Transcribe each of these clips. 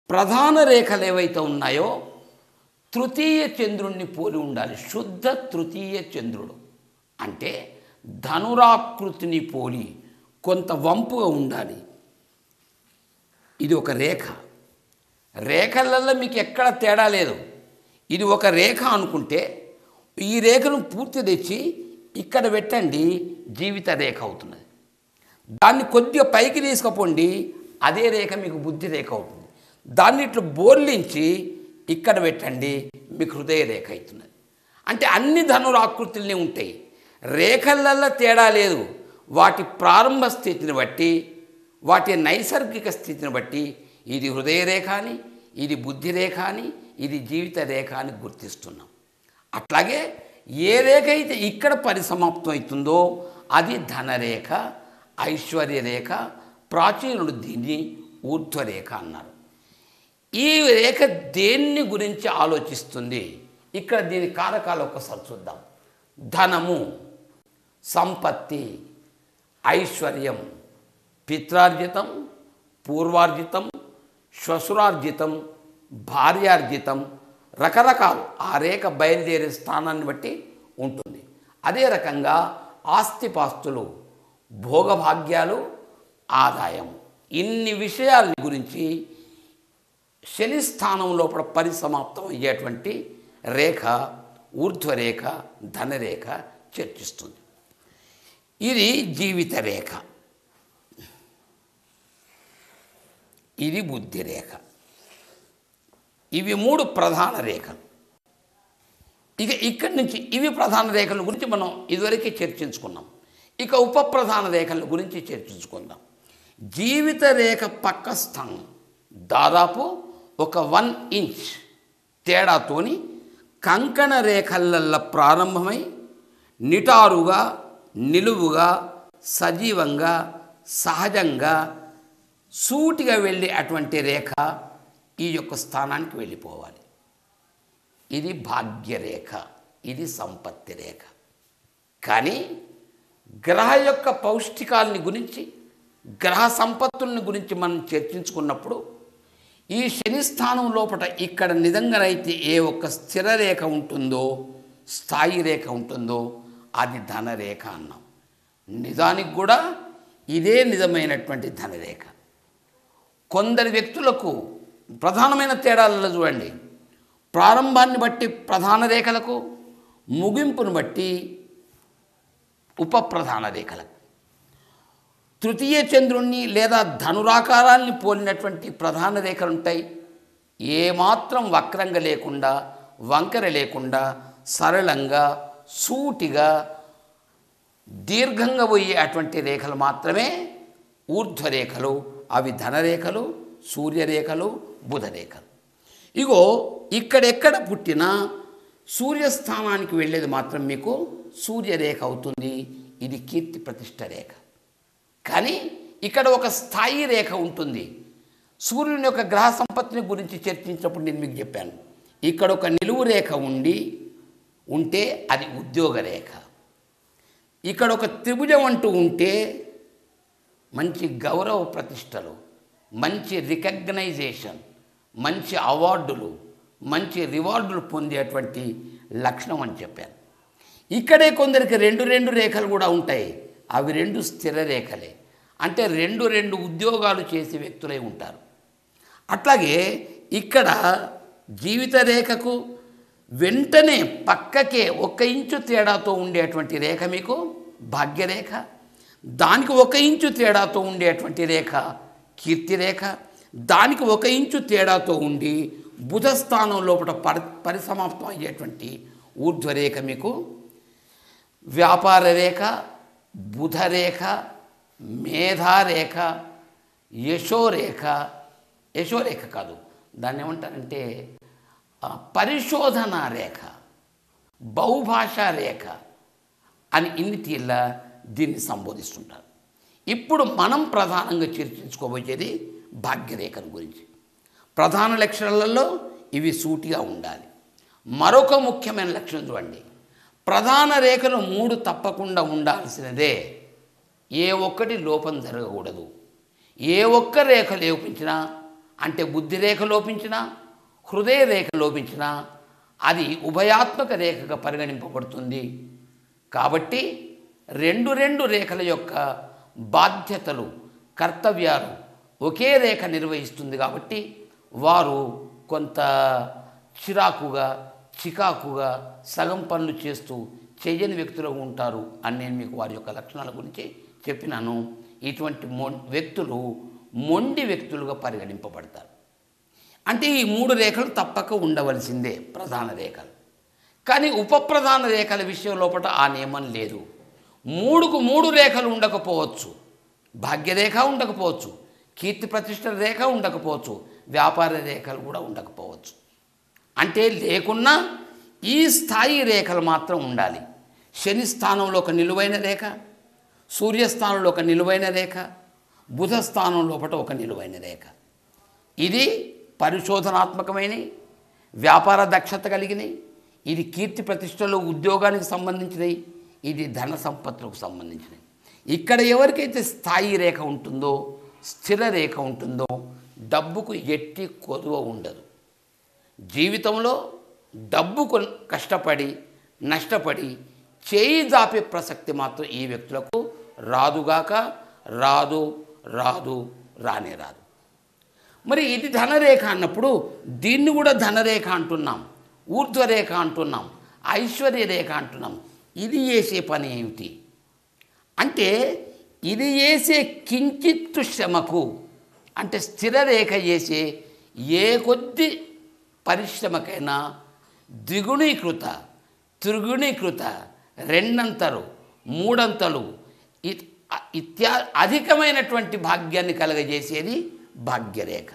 ప్రధాన రేఖలు ఏవైతే ఉన్నాయో తృతీయ చంద్రుణ్ణి పోలి ఉండాలి శుద్ధ తృతీయ చంద్రుడు అంటే ధనురాకృతిని పోలి కొంత వంపుగా ఉండాలి ఇది ఒక రేఖ రేఖలలో మీకు ఎక్కడ తేడా లేదు ఇది ఒక రేఖ అనుకుంటే ఈ రేఖను పూర్తి తెచ్చి ఇక్కడ పెట్టండి జీవిత రేఖ అవుతున్నది దాన్ని కొద్దిగా పైకి తీసుకుపోండి అదే రేఖ మీకు బుద్ధి రేఖ అవుతుంది దాన్ని ఇట్లా బోర్లించి ఇక్కడ పెట్టండి మీకు హృదయ రేఖ అవుతున్నది అంటే అన్ని ధనురాకృతుల్ని ఉంటాయి రేఖలల్లో తేడా లేదు వాటి ప్రారంభ స్థితిని బట్టి వాటి నైసర్గిక స్థితిని బట్టి ఇది హృదయ రేఖ అని ఇది బుద్ధి రేఖ అని ఇది జీవిత రేఖ అని గుర్తిస్తున్నాం అట్లాగే ఏ రేఖ అయితే ఇక్కడ పరిసమాప్తం అవుతుందో అది ధనరేఖ ఐశ్వర్య రేఖ ప్రాచీనుడు దీన్ని ఊర్ధ్వరేఖ అన్నారు ఈ రేఖ దేన్ని గురించి ఆలోచిస్తుంది ఇక్కడ దీని కారకాలు ఒకసారి చూద్దాం ధనము సంపత్తి ఐశ్వర్యం పిత్రార్జితం పూర్వార్జితం శ్వశురార్జితం భార్యార్జితం రకరకాలు ఆ రేఖ బయలుదేరే స్థానాన్ని బట్టి ఉంటుంది అదే రకంగా ఆస్తిపాస్తులు భోగభాగ్యాలు ఆదాయం ఇన్ని విషయాల గురించి శని స్థానం లోపల పరిసమాప్తం అయ్యేటువంటి రేఖ ఊర్ధ్వరేఖ ధనరేఖ చర్చిస్తుంది ఇది జీవిత రేఖ ఇది బుద్ధి రేఖ ఇవి మూడు ప్రధాన రేఖలు ఇక ఇక్కడి నుంచి ఇవి ప్రధాన రేఖల గురించి మనం ఇదివరకే చర్చించుకున్నాం ఇక ఉప ప్రధాన రేఖల గురించి చర్చించుకుందాం జీవిత రేఖ పక్క స్థానం దాదాపు ఒక వన్ ఇంచ్ తేడాతోని కంకణ రేఖలల్ల ప్రారంభమై నిటారుగా నిలువుగా సజీవంగా సహజంగా సూటిగా వెళ్ళే అటువంటి రేఖ ఈ యొక్క స్థానానికి వెళ్ళిపోవాలి ఇది భాగ్యరేఖ ఇది సంపత్తి రేఖ కానీ గ్రహ యొక్క పౌష్టికాలని గురించి గ్రహ సంపత్తుల్ని గురించి మనం చర్చించుకున్నప్పుడు ఈ శని స్థానం లోపల ఇక్కడ నిజంగానైతే ఏ ఒక్క స్థిర రేఖ ఉంటుందో స్థాయి రేఖ ఉంటుందో అది ధనరేఖ అన్నాం నిజానికి కూడా ఇదే నిజమైనటువంటి ధనరేఖ కొందరి వ్యక్తులకు ప్రధానమైన తేడాలలో చూడండి ప్రారంభాన్ని బట్టి ప్రధాన రేఖలకు ముగింపును బట్టి ఉప ప్రధాన రేఖలకు తృతీయ చంద్రుణ్ణి లేదా ధనురాకారాన్ని పోలినటువంటి ప్రధాన రేఖలు ఉంటాయి ఏమాత్రం వక్రంగా లేకుండా వంకర లేకుండా సరళంగా సూటిగా దీర్ఘంగా పోయే అటువంటి రేఖలు మాత్రమే ఊర్ధ్వరేఖలు అవి ధనరేఖలు సూర్యరేఖలు బుధరేఖలు ఇగో ఇక్కడెక్కడ పుట్టినా సూర్యస్థానానికి వెళ్ళేది మాత్రం మీకు సూర్యరేఖ అవుతుంది ఇది కీర్తి ప్రతిష్ట రేఖ కానీ ఇక్కడ ఒక స్థాయి రేఖ ఉంటుంది సూర్యుని యొక్క గ్రహ సంపత్తిని గురించి చర్చించినప్పుడు నేను మీకు చెప్పాను ఇక్కడ ఒక నిలువు రేఖ ఉండి ఉంటే అది ఉద్యోగ రేఖ ఇక్కడ ఒక త్రిభుజం అంటూ ఉంటే మంచి గౌరవ ప్రతిష్టలు మంచి రికగ్నైజేషన్ మంచి అవార్డులు మంచి రివార్డులు పొందేటువంటి లక్షణం అని చెప్పాను ఇక్కడే కొందరికి రెండు రెండు రేఖలు కూడా ఉంటాయి అవి రెండు స్థిర రేఖలే అంటే రెండు రెండు ఉద్యోగాలు చేసే వ్యక్తులై ఉంటారు అట్లాగే ఇక్కడ జీవిత రేఖకు వెంటనే పక్కకే ఒక ఇంచు తేడాతో ఉండేటువంటి రేఖ మీకు భాగ్యరేఖ దానికి ఒక ఇంచు తేడాతో ఉండేటువంటి రేఖ కీర్తిరేఖ దానికి ఒక ఇంచు తేడాతో ఉండి బుధస్థానం లోపల పరి పరిసమాప్తం అయ్యేటువంటి ఊర్ధ్వరేఖ మీకు వ్యాపార రేఖ బుధరేఖ మేధారేఖ యశోరేఖ యశోరేఖ కాదు దాన్ని ఏమంటారంటే ఆ, పరిశోధన రేఖ బహుభాషా రేఖ అని ఇన్ని తీళ్ళ దీన్ని సంబోధిస్తుంటారు ఇప్పుడు మనం ప్రధానంగా చర్చించుకోబోయేది భాగ్యరేఖను గురించి ప్రధాన లక్షణాలలో ఇవి సూటిగా ఉండాలి మరొక ముఖ్యమైన లక్షణం చూడండి ప్రధాన రేఖలు మూడు తప్పకుండా ఉండాల్సినదే ఏ ఒక్కటి లోపం జరగకూడదు ఏ ఒక్క రేఖ లేపించినా అంటే బుద్ధి రేఖ లోపించినా హృదయ రేఖ లోపించినా అది ఉభయాత్మక రేఖగా పరిగణింపబడుతుంది కాబట్టి రెండు రెండు రేఖల యొక్క బాధ్యతలు కర్తవ్యాలు ఒకే రేఖ నిర్వహిస్తుంది కాబట్టి వారు కొంత చిరాకుగా చికాకుగా సగం పనులు చేస్తూ చెయ్యని వ్యక్తులు ఉంటారు అని నేను మీకు వారి యొక్క లక్షణాల గురించి చెప్పినాను ఇటువంటి మొ వ్యక్తులు మొండి వ్యక్తులుగా పరిగణింపబడతారు అంటే ఈ మూడు రేఖలు తప్పక ఉండవలసిందే ప్రధాన రేఖలు కానీ ఉపప్రధాన రేఖల విషయం లోపల ఆ నియమం లేదు మూడుకు మూడు రేఖలు ఉండకపోవచ్చు భాగ్యరేఖ ఉండకపోవచ్చు కీర్తి ప్రతిష్టల రేఖ ఉండకపోవచ్చు వ్యాపార రేఖలు కూడా ఉండకపోవచ్చు అంటే లేకున్నా ఈ స్థాయి రేఖలు మాత్రం ఉండాలి శని స్థానంలో ఒక నిలువైన రేఖ సూర్యస్థానంలో ఒక నిలువైన రేఖ బుధ స్థానం లోపల ఒక నిలువైన రేఖ ఇది పరిశోధనాత్మకమైనవి వ్యాపార దక్షత కలిగినవి ఇది కీర్తి ప్రతిష్టలు ఉద్యోగానికి సంబంధించినవి ఇది ధన సంపత్తులకు సంబంధించినవి ఇక్కడ ఎవరికైతే స్థాయి రేఖ ఉంటుందో స్థిర రేఖ ఉంటుందో డబ్బుకు ఎట్టి కొదువ ఉండదు జీవితంలో డబ్బుకు కష్టపడి నష్టపడి చేయి దాపే ప్రసక్తి మాత్రం ఈ వ్యక్తులకు రాదుగాక రాదు రాదు రానే రాదు మరి ఇది ధనరేఖ అన్నప్పుడు దీన్ని కూడా ధనరేఖ అంటున్నాం ఊర్ధ్వరేఖ అంటున్నాం ఐశ్వర్య రేఖ అంటున్నాం ఇది చేసే పని ఏమిటి అంటే ఇది చేసే కించిత్తు శ్రమకు అంటే స్థిర రేఖ చేసే ఏ కొద్ది పరిశ్రమకైనా ద్విగుణీకృత త్రిగుణీకృత రెండంతలు మూడంతలు ఇ- ఇత్యా అధికమైనటువంటి భాగ్యాన్ని కలగజేసేది భాగ్యరేఖ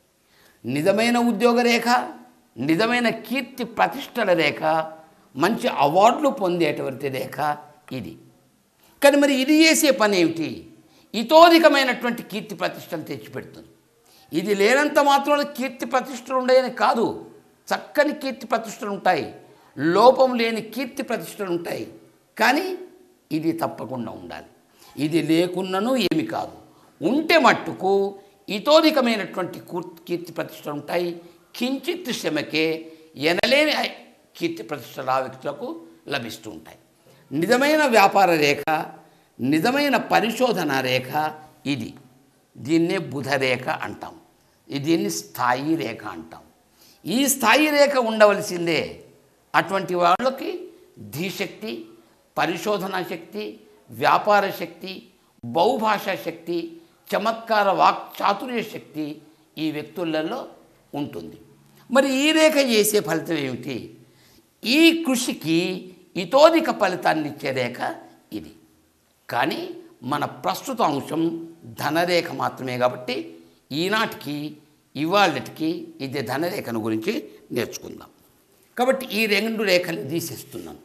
నిజమైన ఉద్యోగ రేఖ నిజమైన కీర్తి ప్రతిష్టల రేఖ మంచి అవార్డులు పొందేటువంటి రేఖ ఇది కానీ మరి ఇది చేసే పని ఏమిటి ఇతోధికమైనటువంటి కీర్తి ప్రతిష్టలు తెచ్చిపెడుతుంది ఇది లేనంత మాత్రం కీర్తి ప్రతిష్టలు ఉండయని కాదు చక్కని కీర్తి ప్రతిష్టలు ఉంటాయి లోపం లేని కీర్తి ప్రతిష్టలు ఉంటాయి కానీ ఇది తప్పకుండా ఉండాలి ఇది లేకున్నను ఏమి కాదు ఉంటే మట్టుకు ఇతోధికమైనటువంటి కూర్- కీర్తి ప్రతిష్టలు ఉంటాయి కించిత్ శ్రమకే ఎనలేని ఐ- కీర్తి ప్రతిష్టలు ఆ వ్యక్తులకు లభిస్తూ ఉంటాయి నిజమైన వ్యాపార రేఖ నిజమైన పరిశోధన రేఖ ఇది దీన్నే బుధ రేఖ అంటాం ఇది దీన్ని స్థాయి రేఖ అంటాం ఈ స్థాయి రేఖ ఉండవలసిందే అటువంటి వాళ్ళకి ధీశక్తి పరిశోధనా శక్తి వ్యాపార శక్తి బహుభాషా శక్తి చమత్కార వాక్ చాతుర్య శక్తి ఈ వ్యక్తులలో ఉంటుంది మరి ఈ రేఖ చేసే ఫలితం ఏమిటి ఈ కృషికి ఇతోధిక ఫలితాన్ని ఇచ్చే రేఖ ఇది కానీ మన ప్రస్తుత అంశం ధనరేఖ మాత్రమే కాబట్టి ఈనాటికి ఇవాళకి ఇది ధనరేఖను గురించి నేర్చుకుందాం కాబట్టి ఈ రెండు రేఖలు తీసేస్తున్నాను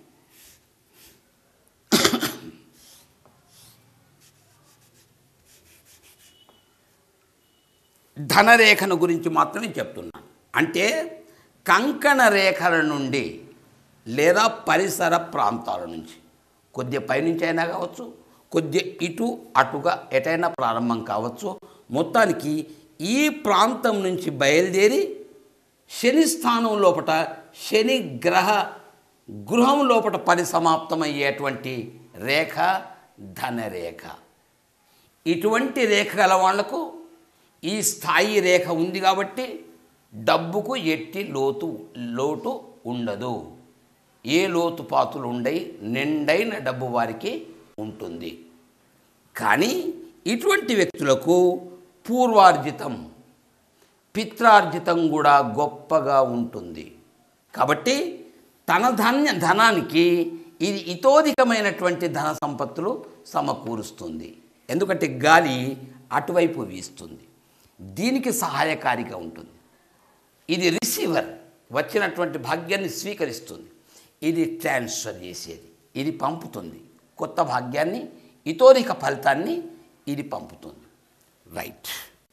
ధనరేఖను గురించి మాత్రమే చెప్తున్నాను అంటే కంకణ రేఖల నుండి లేదా పరిసర ప్రాంతాల నుంచి కొద్దిగా పైనుంచి అయినా కావచ్చు కొద్దిగా ఇటు అటుగా ఎటైనా ప్రారంభం కావచ్చు మొత్తానికి ఈ ప్రాంతం నుంచి బయలుదేరి శని స్థానం లోపట శని గ్రహ గృహం లోపట పరిసమాప్తమయ్యేటువంటి రేఖ ధనరేఖ ఇటువంటి రేఖ గల వాళ్లకు ఈ స్థాయి రేఖ ఉంది కాబట్టి డబ్బుకు ఎట్టి లోతు లోటు ఉండదు ఏ లోతుపాతులు ఉండయి నిండైన డబ్బు వారికి ఉంటుంది కానీ ఇటువంటి వ్యక్తులకు పూర్వార్జితం పిత్రార్జితం కూడా గొప్పగా ఉంటుంది కాబట్టి తన ధన్య ధనానికి ఇది ఇతోధికమైనటువంటి ధన సంపత్తులు సమకూరుస్తుంది ఎందుకంటే గాలి అటువైపు వీస్తుంది దీనికి సహాయకారిగా ఉంటుంది ఇది రిసీవర్ వచ్చినటువంటి భాగ్యాన్ని స్వీకరిస్తుంది ఇది ట్రాన్స్ఫర్ చేసేది ఇది పంపుతుంది కొత్త భాగ్యాన్ని ఇతోధిక ఫలితాన్ని ఇది పంపుతుంది రైట్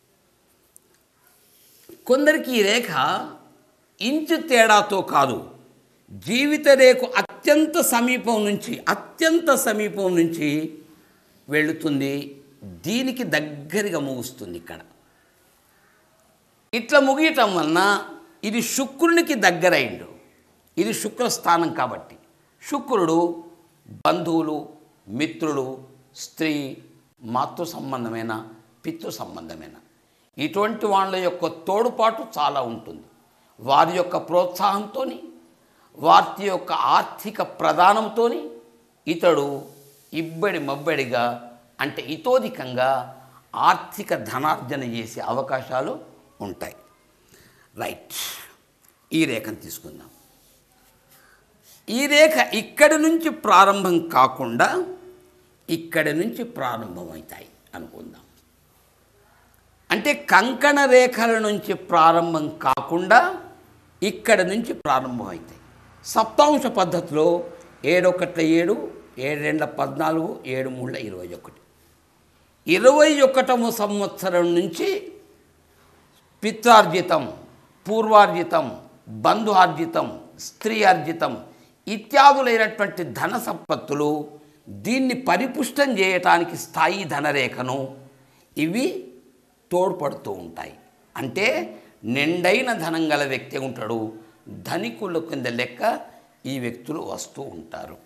కొందరికి ఈ రేఖ ఇంచు తేడాతో కాదు జీవిత రేఖ అత్యంత సమీపం నుంచి అత్యంత సమీపం నుంచి వెళుతుంది దీనికి దగ్గరగా ముగుస్తుంది ఇక్కడ ఇట్లా ముగియటం వలన ఇది శుక్రునికి దగ్గరైండు ఇది శుక్ర స్థానం కాబట్టి శుక్రుడు బంధువులు మిత్రులు స్త్రీ మాతృ సంబంధమైన పితృ సంబంధమైన ఇటువంటి వాళ్ళ యొక్క తోడుపాటు చాలా ఉంటుంది వారి యొక్క ప్రోత్సాహంతో వారి యొక్క ఆర్థిక ప్రదానంతో ఇతడు ఇబ్బడి మబ్బడిగా అంటే ఇతోధికంగా ఆర్థిక ధనార్జన చేసే అవకాశాలు ఉంటాయి రైట్ ఈ రేఖను తీసుకుందాం ఈ రేఖ ఇక్కడి నుంచి ప్రారంభం కాకుండా ఇక్కడి నుంచి ప్రారంభమవుతాయి అనుకుందాం అంటే కంకణ రేఖల నుంచి ప్రారంభం కాకుండా ఇక్కడ నుంచి ప్రారంభమవుతాయి సప్తాంశ పద్ధతిలో ఏడొకట్ల ఏడు ఏడు రెండ్ల పద్నాలుగు ఏడు మూడుల ఇరవై ఒకటి ఇరవై ఒకటవ సంవత్సరం నుంచి పిత్రార్జితం పూర్వార్జితం బంధుఆర్జితం స్త్రీ అర్జితం ఇత్యాదులైనటువంటి ధన సంపత్తులు దీన్ని పరిపుష్టం చేయటానికి స్థాయి ధనరేఖను ఇవి తోడ్పడుతూ ఉంటాయి అంటే నిండైన ధనం గల వ్యక్తి ఉంటాడు ధనికుల కింద లెక్క ఈ వ్యక్తులు వస్తూ ఉంటారు